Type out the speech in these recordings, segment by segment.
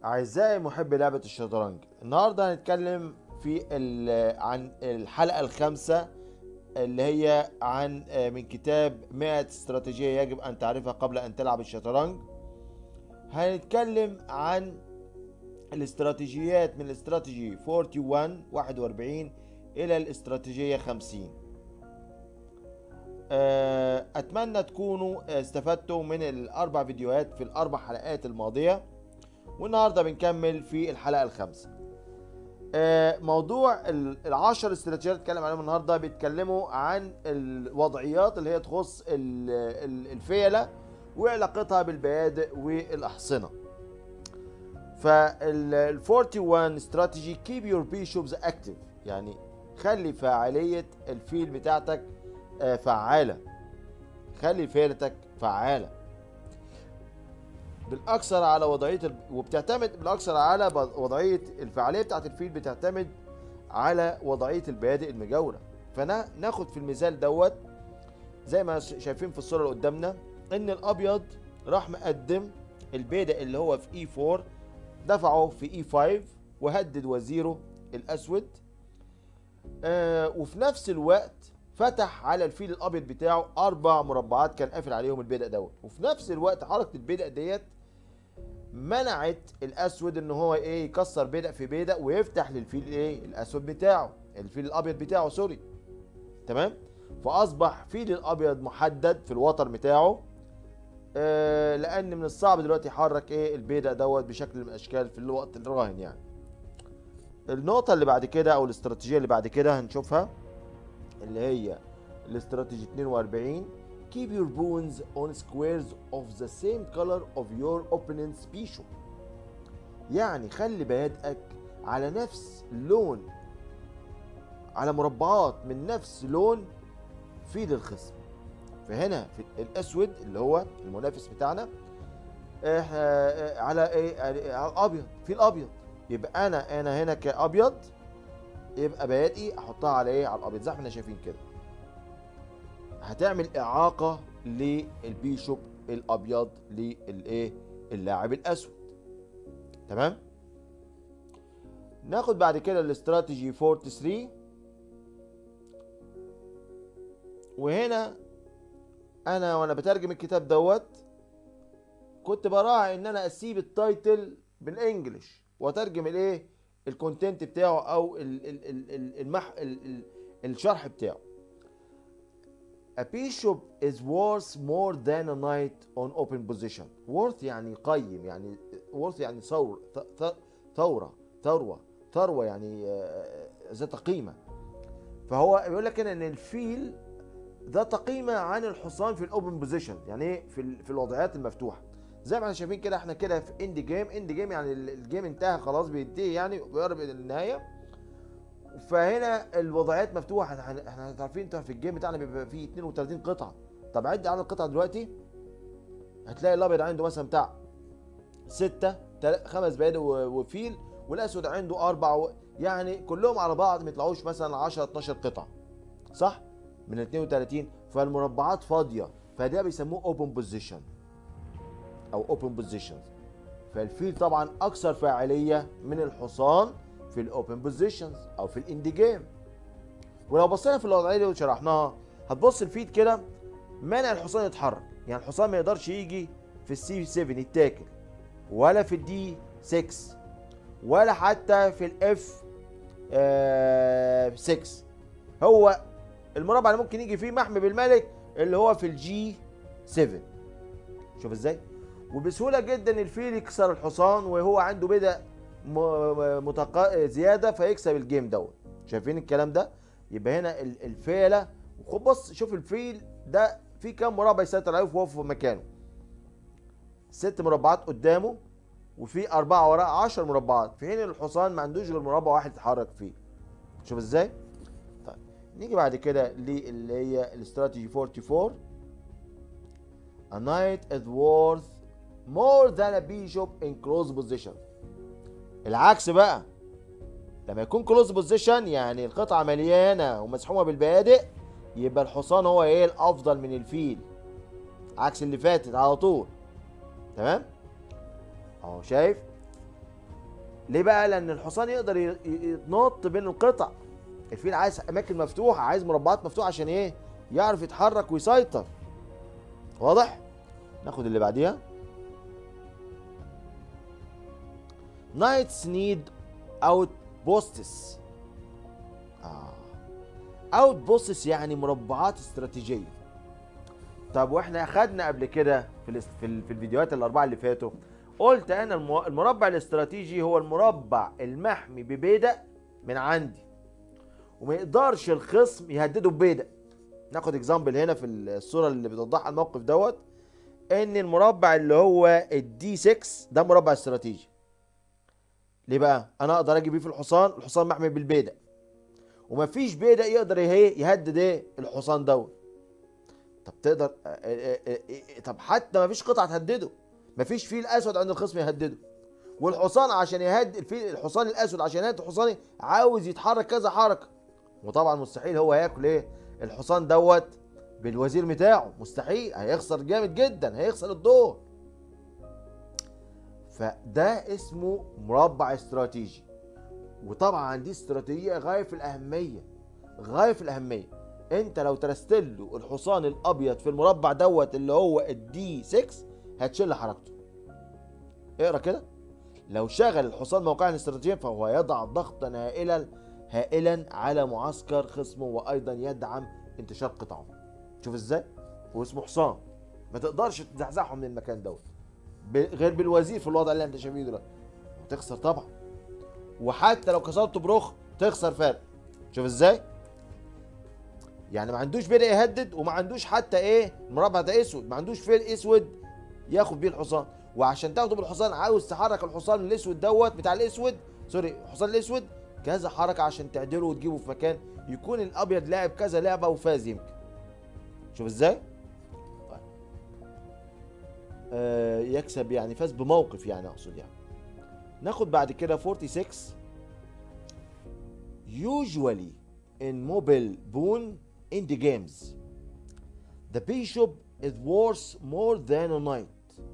أعزائي محبي لعبة الشطرنج النهاردة هنتكلم في ال- عن الحلقة الخامسة اللي هي عن آه، من كتاب 100 استراتيجية يجب أن تعرفها قبل أن تلعب الشطرنج هنتكلم عن الاستراتيجيات من الاستراتيجي 41 41 إلى الاستراتيجية 50 آه، أتمنى تكونوا استفدتوا من الأربع فيديوهات في الأربع حلقات الماضية والنهارده بنكمل في الحلقه الخامسه آه، موضوع ال- العشر استراتيجيات اللي اتكلم عليهم النهارده بيتكلموا عن الوضعيات اللي هي تخص ال- ال- الفيله وعلاقتها بالبيادق والاحصنه فال 41 استراتيجي keep your bishops active يعني خلي فاعليه الفيل بتاعتك آه، فعاله خلي فيلتك فعاله بالاكثر على وضعيه ال... وبتعتمد بالاكثر على ب- وضعيه الفعاليه بتاعت الفيل بتعتمد على وضعيه البيادق المجاوره فانا ناخد في المثال دوت زي ما ش- شايفين في الصوره اللي قدامنا ان الابيض راح مقدم البيدق اللي هو في اي 4 دفعه في اي 5 وهدد وزيره الاسود آه وفي نفس الوقت فتح على الفيل الابيض بتاعه اربع مربعات كان قافل عليهم البيدق دوت وفي نفس الوقت حركه البيدق ديت منعت الاسود ان هو ايه يكسر بيدق في بيدق ويفتح للفيل ايه الاسود بتاعه الفيل الابيض بتاعه سوري تمام فاصبح فيل الابيض محدد في الوتر بتاعه آه لان من الصعب دلوقتي يحرك ايه البيدق دوت بشكل من الاشكال في الوقت الراهن يعني النقطه اللي بعد كده او الاستراتيجيه اللي بعد كده هنشوفها اللي هي الاستراتيجي 42 keep your pawns on squares of the same color of your opponent's bishop يعني خلي بيادقك على نفس لون على مربعات من نفس لون فيل الخصم فهنا في الاسود اللي هو المنافس بتاعنا إحنا آه، على ايه على على الابيض في الابيض يبقى انا انا هنا كابيض يبقى بيادقي احطها على ايه على الابيض زي ما احنا شايفين كده هتعمل اعاقه للبيشوب الابيض للايه اللاعب الاسود تمام ناخد بعد كده الاستراتيجي 43 وهنا انا وانا بترجم الكتاب دوت كنت براعي ان انا اسيب التايتل بالانجلش واترجم الايه الكونتنت بتاعه او ال ال ال ال المح ال ال الشرح بتاعه A bishop is worth more than a knight on open position. worth يعني قيم يعني worth يعني ثور ث- ث- ثورة ثروة ثروة يعني آه، ذات قيمة. فهو بيقول لك هنا ان الفيل ذات قيمة عن الحصان في الاوبن بوزيشن يعني ايه في ال- في الوضعيات المفتوحة. زي ما احنا شايفين كده احنا كده في اند جيم اند جيم يعني ال- الجيم انتهى خلاص بينتهي يعني بيقرب الى النهاية. فهنا الوضعيات مفتوحه احنا احنا عارفين انت في الجيم بتاعنا بيبقى فيه 32 قطعه طب عد عدد القطع دلوقتي هتلاقي الابيض عنده مثلا بتاع ستة تل- خمس بيادق و- وفيل والاسود عنده اربع و... يعني كلهم على بعض ما يطلعوش مثلا 10 12 قطعه صح من ال 32 فالمربعات فاضيه فده بيسموه اوبن بوزيشن او اوبن بوزيشنز فالفيل طبعا اكثر فاعليه من الحصان في الاوبن بوزيشنز او في الاند جيم ولو بصينا في الوضعيه اللي شرحناها هتبص الفيد كده منع الحصان يتحرك يعني الحصان ما يقدرش يجي في السي 7 يتاكل ولا في الدي 6 ولا حتى في الاف 6 هو المربع اللي ممكن يجي فيه محمي بالملك اللي هو في الجي 7 شوف ازاي وبسهوله جدا الفيل يكسر الحصان وهو عنده بدأ م- متقا... زياده فيكسب الجيم دوت شايفين الكلام ده يبقى هنا ال- الفيله وخد بص شوف الفيل ده في كام مربع يسيطر عليه وهو في مكانه ست مربعات قدامه وفي أربعة وراه عشر مربعات في حين الحصان ما عندوش غير مربع واحد يتحرك فيه شوف ازاي طيب نيجي بعد كده للي هي الاستراتيجي 44 A knight is worth more than a bishop in close position العكس بقى لما يكون كلوز بوزيشن يعني القطعه مليانه ومسحومه بالبيادق يبقى الحصان هو ايه الافضل من الفيل عكس اللي فاتت على طول تمام اهو شايف ليه بقى لان الحصان يقدر ي- ي- ينط بين القطع الفيل عايز اماكن مفتوحه عايز مربعات مفتوحه عشان ايه يعرف يتحرك ويسيطر واضح ناخد اللي بعديها Knights need outposts اه outposts يعني مربعات استراتيجيه طب واحنا اخدنا قبل كده في الاس- في, ال- في الفيديوهات الاربعه اللي فاتوا قلت انا المو- المربع الاستراتيجي هو المربع المحمي ببيدق من عندي وما يقدرش الخصم يهدده ببيدق ناخد اكزامبل هنا في الصوره اللي بتوضحها الموقف دوت ان المربع اللي هو الدي 6 ده مربع استراتيجي ليه بقى انا اقدر اجي بيه في الحصان الحصان محمي بالبيدق ومفيش بيدق يقدر ايه يهدد ايه الحصان دوت طب تقدر آه، آه، آه، آه، طب حتى مفيش قطعه تهدده مفيش فيل اسود عند الخصم يهدده والحصان عشان يهدد الفيل الحصان الاسود عشان يهدد الحصان عاوز يتحرك كذا حركه وطبعا مستحيل هو ياكل ايه الحصان دوت بالوزير بتاعه مستحيل هيخسر جامد جدا هيخسر الدور فده اسمه مربع استراتيجي وطبعا دي استراتيجيه غايه في الاهميه غايه في الاهميه انت لو ترست له الحصان الابيض في المربع دوت اللي هو الدي 6 هتشل حركته اقرا كده لو شغل الحصان موقعا الاستراتيجي فهو يضع ضغطا هائلا هائلا على معسكر خصمه وايضا يدعم انتشار قطعه شوف ازاي واسمه حصان ما تقدرش تزحزحه من المكان دوت ب- غير بالوزير في الوضع اللي انت شايفه دلوقتي هتخسر طبعا وحتى لو كسرته برخ تخسر فرق شوف ازاي يعني ما عندوش بيدق يهدد وما عندوش حتى ايه مربع ده اسود ما عندوش فيل اسود ياخد بيه الحصان وعشان تاخده بالحصان عاوز تحرك الحصان الاسود دوت بتاع الاسود سوري الحصان الاسود كذا حركه عشان تعدله وتجيبه في مكان يكون الابيض لاعب كذا لعبه وفاز يمكن شوف ازاي طيب. آه يكسب يعني فاز بموقف يعني اقصد يعني ناخد بعد كده 46 usually in mobile boon in the games the bishop is worth more than a knight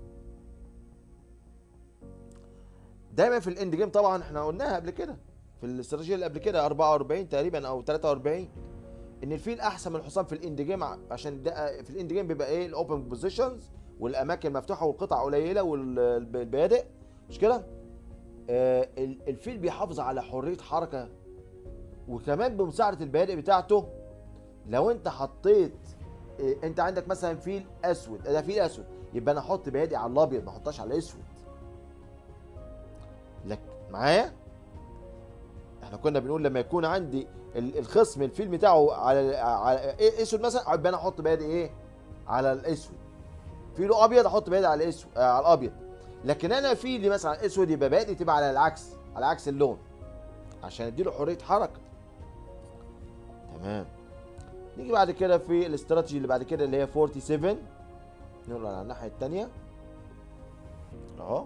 دايما في الاند جيم طبعا احنا قلناها قبل كده في الاستراتيجيه اللي قبل كده 44 تقريبا او 43 ان الفيل احسن من الحصان في الاند جيم ع- عشان ده في الاند جيم بيبقى ايه الاوبن بوزيشنز والاماكن مفتوحه والقطع قليله والبيادق مش كده؟ آه ال- الفيل بيحافظ على حريه حركه وكمان بمساعده البيادق بتاعته لو انت حطيت آه انت عندك مثلا فيل اسود ده فيل اسود يبقى انا احط بيادق على الابيض ما احطهاش على الاسود لك معايا احنا كنا بنقول لما يكون عندي ال- الخصم الفيل بتاعه على على إيه اسود مثلا يبقى انا احط بيادق ايه على الاسود فيله ابيض احط بيادق على الاسود آه على الابيض لكن انا فيلي مثلا اسود يبقى بادئ تبقى على العكس على عكس اللون عشان اديله حريه حركه تمام نيجي بعد كده في الاستراتيجي اللي بعد كده اللي هي 47 نقول على الناحيه الثانيه اهو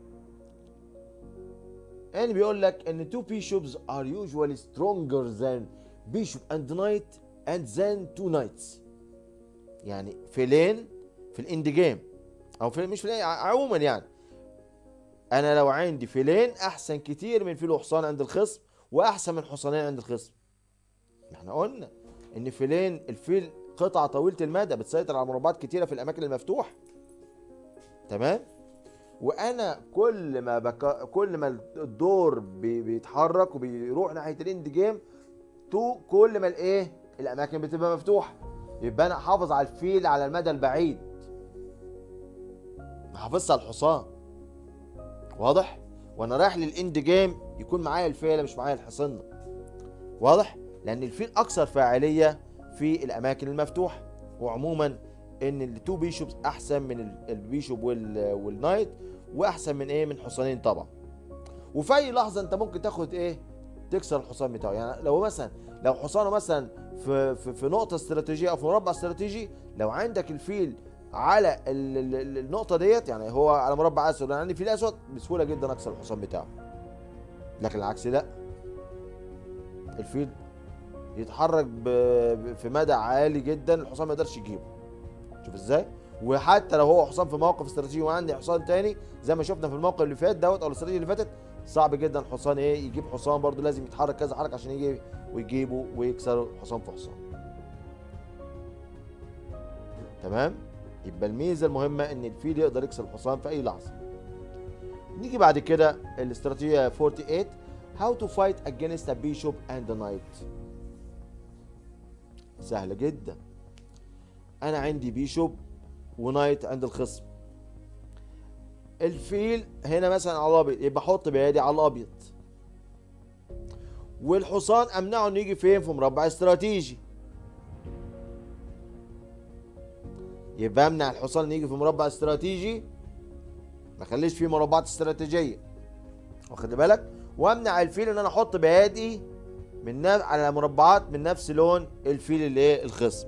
يعني بيقول لك ان two bishops are usually stronger than bishop and knight and then two knights يعني فيلين في الاند جيم او في مش فيلين ع- عموما يعني انا لو عندي فيلين احسن كتير من فيل وحصان عند الخصم واحسن من حصانين عند الخصم احنا قلنا ان فيلين الفيل قطعه طويله المدى بتسيطر على مربعات كتيره في الاماكن المفتوحه تمام وانا كل ما بك... كل ما الدور بي... بيتحرك وبيروح ناحيه الاند جيم تو كل ما الايه الاماكن بتبقى مفتوحه يبقى انا احافظ على الفيل على المدى البعيد ما حافظش على الحصان واضح وانا رايح للاند جيم يكون معايا الفيله مش معايا الحصان واضح لان الفيل اكثر فاعليه في الاماكن المفتوحه وعموما ان التو بيشوبس احسن من ال- البيشوب وال... والنايت واحسن من ايه من حصانين طبعا وفي اي لحظه انت ممكن تاخد ايه تكسر الحصان بتاعه يعني لو مثلا لو حصانه مثلا في في, في نقطه استراتيجيه او في مربع استراتيجي لو عندك الفيل على ال- ال- ال- النقطه ديت يعني هو على مربع اسود انا عندي فيل اسود بسهوله جدا اكسر الحصان بتاعه لكن العكس لا الفيل يتحرك ب... ب- في مدى عالي جدا الحصان ما يقدرش يجيبه شوف ازاي وحتى لو هو حصان في موقف استراتيجي وعندي حصان تاني زي ما شفنا في الموقف اللي فات دوت او الاستراتيجي اللي فاتت صعب جدا حصان ايه يجيب حصان برضو لازم يتحرك كذا حركه عشان يجي ويجيبه ويكسره حصان في حصان تمام يبقى الميزه المهمه ان الفيل يقدر يكسر الحصان في اي لحظه نيجي بعد كده الاستراتيجيه 48 how to fight against a bishop and a knight سهله جدا انا عندي بيشوب ونايت عند الخصم الفيل هنا مثلا على الابيض يبقى احط بيدي على الابيض والحصان امنعه انه يجي فين في مربع استراتيجي يبقى امنع الحصان انه يجي في مربع استراتيجي ما خليش فيه مربعات استراتيجيه واخد بالك وامنع الفيل ان انا احط بيادي من نف... على مربعات من نفس لون الفيل اللي ايه الخصم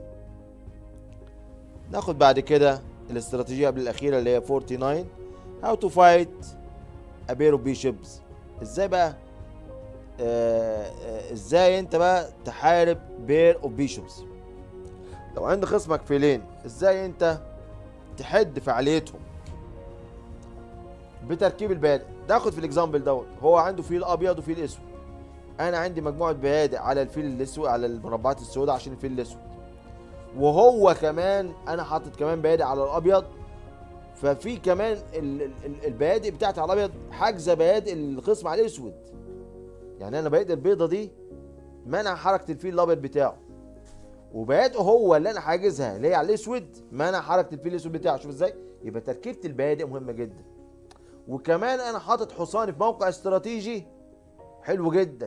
ناخد بعد كده الاستراتيجيه قبل الاخيره اللي هي 49 how to fight a pair of bishops ازاي بقى آه آه ازاي انت بقى تحارب بير اوف بيشوبس لو عند خصمك فيلين ازاي انت تحد فعاليتهم بتركيب البيادق ناخد في الاكزامبل دوت هو عنده فيل ابيض وفيل اسود انا عندي مجموعه بيادق على الفيل الاسود على المربعات السوداء عشان الفيل الاسود وهو كمان انا حاطط كمان بيادق على الابيض ففي كمان ال- ال- البيادق بتاعتي على الابيض حاجزه بيادق الخصم على الاسود يعني انا بيادق البيضه دي منع حركه الفيل الابيض بتاعه وبيادقه هو اللي انا حاجزها اللي هي على الاسود منع حركه الفيل الاسود بتاعه شوف ازاي يبقى تركيبه البيادق مهمه جدا وكمان انا حاطط حصاني في موقع استراتيجي حلو جدا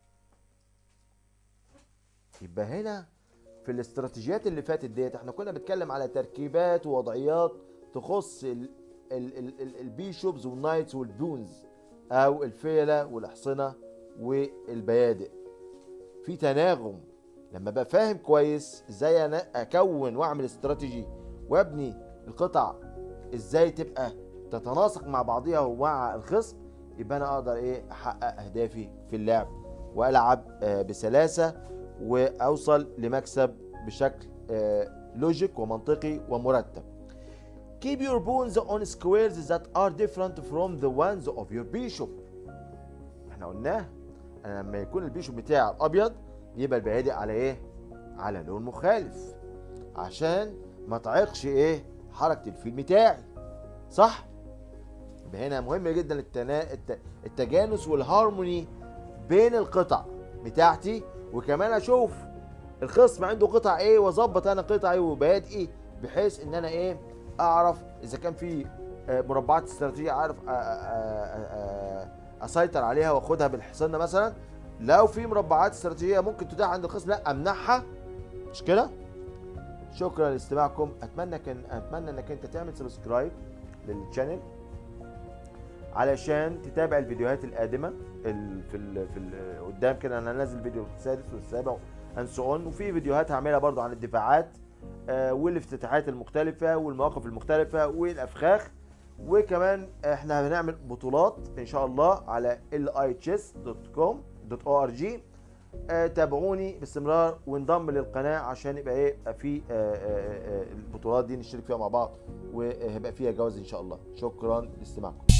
يبقى هنا في الاستراتيجيات اللي فاتت ديت احنا كنا بنتكلم على تركيبات ووضعيات تخص ال ال ال ال البيشوبز والنايتس والبونز او الفيلة والاحصنة والبيادق في تناغم لما بقى فاهم كويس ازاي انا اكون واعمل استراتيجي وابني القطع ازاي تبقى تتناسق مع بعضها ومع الخصم يبقى انا اقدر ايه احقق اهدافي في اللعب والعب آه، بسلاسه واوصل لمكسب بشكل آه، لوجيك ومنطقي ومرتب. Keep your pawns on squares that are different from the ones of your bishop. احنا قلناه انا لما يكون البيشوب بتاعي الابيض يبقى البيادق على ايه؟ على لون مخالف عشان ما تعيقش ايه؟ حركه الفيل بتاعي. صح؟ يبقى هنا مهم جدا التنا... الت... التجانس والهارموني بين القطع بتاعتي وكمان اشوف الخصم عنده قطع ايه واظبط انا قطعي وبادئي بحيث ان انا ايه اعرف اذا كان في آه، مربعات استراتيجيه اعرف آه، آه، آه، آه، اسيطر عليها واخدها بالحصانه مثلا لو في مربعات استراتيجيه ممكن تتاح عند الخصم لا امنعها مش كده شكرا لاستماعكم اتمنى كان اتمنى انك انت تعمل سبسكرايب للشانل علشان تتابع الفيديوهات القادمه ال في ال في ال قدام كده انا نازل فيديو السادس والسابع اند سو اون وفي فيديوهات هعملها برضو عن الدفاعات آه، والافتتاحات المختلفه والمواقف المختلفه والافخاخ وكمان احنا هنعمل بطولات ان شاء الله على lichess.com.org آه، تابعوني باستمرار وانضم للقناه عشان يبقى ايه يبقى في آه، آه، آه، البطولات دي نشترك فيها مع بعض وهيبقى فيها جوائز ان شاء الله شكرا لاستماعكم